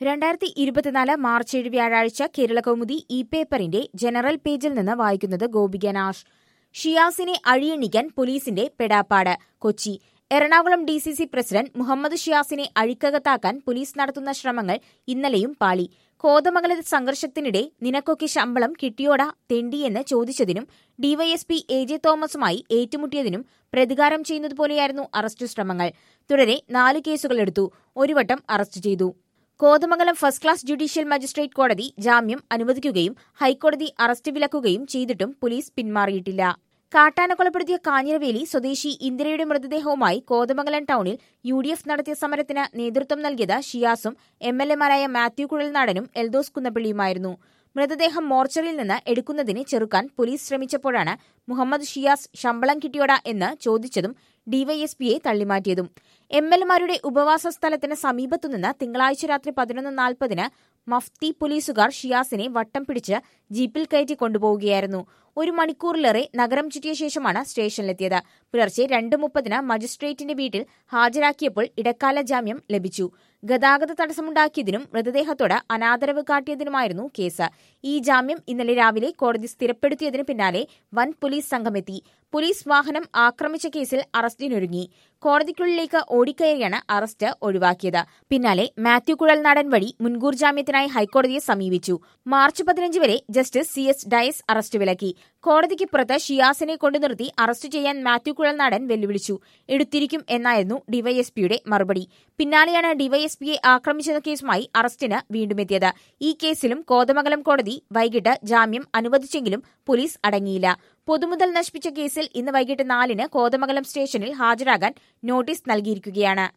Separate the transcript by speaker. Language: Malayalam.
Speaker 1: രണ്ടായിരത്തി ഇരുപത്തിനാല് മാർച്ച് ഏഴ് വ്യാഴാഴ്ച കേരളകൗമുദി ഇ പേപ്പറിന്റെ ജനറൽ പേജിൽ നിന്ന് വായിക്കുന്നത് ഗോപിക നാഷ് ഷിയാസിനെ അഴിയണിക്കാൻ പോലീസിന്റെ പെടാപ്പാട് Kochi Ernakulam D C C president Muhammad ഷിയാസിനെ അഴിക്കകത്താക്കാൻ പോലീസ് നടത്തുന്ന ശ്രമങ്ങൾ ഇന്നലെയും പാളി കോതമംഗലത്ത് സംഘർഷത്തിനിടെ നിനക്കൊക്കെ ശമ്പളം കിട്ടിയോടാ തെണ്ടിയെന്ന് ചോദിച്ചതിനും ഡിവൈഎസ്പി എ ജെ തോമസുമായി ഏറ്റുമുട്ടിയതിനും പ്രതികാരം ചെയ്യുന്നതുപോലെയായിരുന്നു അറസ്റ്റ് ശ്രമങ്ങൾ തുടരെ നാല് കേസുകളെടുത്തു ഒരു വട്ടം അറസ്റ്റ് ചെയ്തു Kothamangalam first class judicial magistrate കോടതി ജാമ്യം അനുവദിക്കുകയും ഹൈക്കോടതി അറസ്റ്റ് വിലക്കുകയും ചെയ്തിട്ടും പോലീസ് പിന്മാറിയിട്ടില്ല കാട്ടാന കൊലപ്പെടുത്തിയ കാഞ്ഞിരവേലി സ്വദേശി ഇന്ദിരയുടെ മൃതദേഹവുമായി കോതമംഗലം ടൌണിൽ യു ഡി എഫ് നടത്തിയ സമരത്തിന് നേതൃത്വം നൽകിയത് ഷിയാസും എം എൽ എമാരായ മാത്യു കുഴൽനാടനും എൽദോസ് കുന്നപ്പള്ളിയുമായിരുന്നു മൃതദേഹം മോർച്ചറിയിൽ നിന്ന് എടുക്കുന്നതിന് ചെറുക്കാൻ പോലീസ് ശ്രമിച്ചപ്പോഴാണ് മുഹമ്മദ് ഷിയാസ് ശമ്പളം കിട്ടിയോടാ എന്ന് ചോദിച്ചതും ഡിവൈഎസ്പിയെ തള്ളിമാറ്റിയതും എം എൽ എമാരുടെ ഉപവാസ സ്ഥലത്തിന് സമീപത്തുനിന്ന് തിങ്കളാഴ്ച രാത്രി പതിനൊന്ന് നാൽപ്പതിന് മഫ്തി പോലീസുകാർ ഷിയാസിനെ വട്ടം പിടിച്ച് ജീപ്പിൽ കയറ്റി കൊണ്ടുപോവുകയായിരുന്നു ഒരു മണിക്കൂറിലേറെ നഗരം ചുറ്റിയ ശേഷമാണ് സ്റ്റേഷനിലെത്തിയത് പുലർച്ചെ രണ്ട് മുപ്പതിന് മജിസ്ട്രേറ്റിന്റെ വീട്ടിൽ ഹാജരാക്കിയപ്പോൾ ഇടക്കാല ജാമ്യം ലഭിച്ചു ഗതാഗത തടസ്സമുണ്ടാക്കിയതിനും മൃതദേഹത്തോട് അനാദരവ് കാട്ടിയതിനുമായിരുന്നു കേസ് ഈ ജാമ്യം ഇന്നലെ രാവിലെ കോടതി സ്ഥിരപ്പെടുത്തിയതിനു പിന്നാലെ വൻ പോലീസ് സംഘമെത്തി പോലീസ് വാഹനം ആക്രമിച്ച കേസിൽ അറസ്റ്റിനൊരുങ്ങി കോടതിക്കുള്ളിലേക്ക് ഓടിക്കയറിയാണ് അറസ്റ്റ് ഒഴിവാക്കിയത് പിന്നാലെ മാത്യു കുഴൽനാടൻ വഴി മുൻകൂർ ജാമ്യത്തിനായി ഹൈക്കോടതിയെ സമീപിച്ചു മാർച്ച് പതിനഞ്ച് വരെ justice C S Dias arrest വിലക്കി കോടതിക്ക് പുറത്ത് ഷിയാസിനെ കൊണ്ടു നിർത്തി അറസ്റ്റ് ചെയ്യാൻ മാത്യു കുഴൽനാടൻ വെല്ലുവിളിച്ചു എടുത്തിരിക്കും എന്നായിരുന്നു ഡിവൈഎസ്പിയുടെ മറുപടി പിന്നാലെയാണ് ഡിവൈഎസ്പിയെ ആക്രമിച്ച കേസുമായി അറസ്റ്റിന് വീണ്ടുമെത്തിയത് ഈ കേസിലും കോതമംഗലം കോടതി വൈകിട്ട് ജാമ്യം അനുവദിച്ചെങ്കിലും പോലീസ് അടങ്ങിയില്ല പൊതുമുതൽ നശിപ്പിച്ച കേസിൽ ഇന്ന് വൈകിട്ട് നാലിന് കോതമംഗലം സ്റ്റേഷനിൽ ഹാജരാകാൻ നോട്ടീസ് നൽകിയിരിക്കുകയാണ്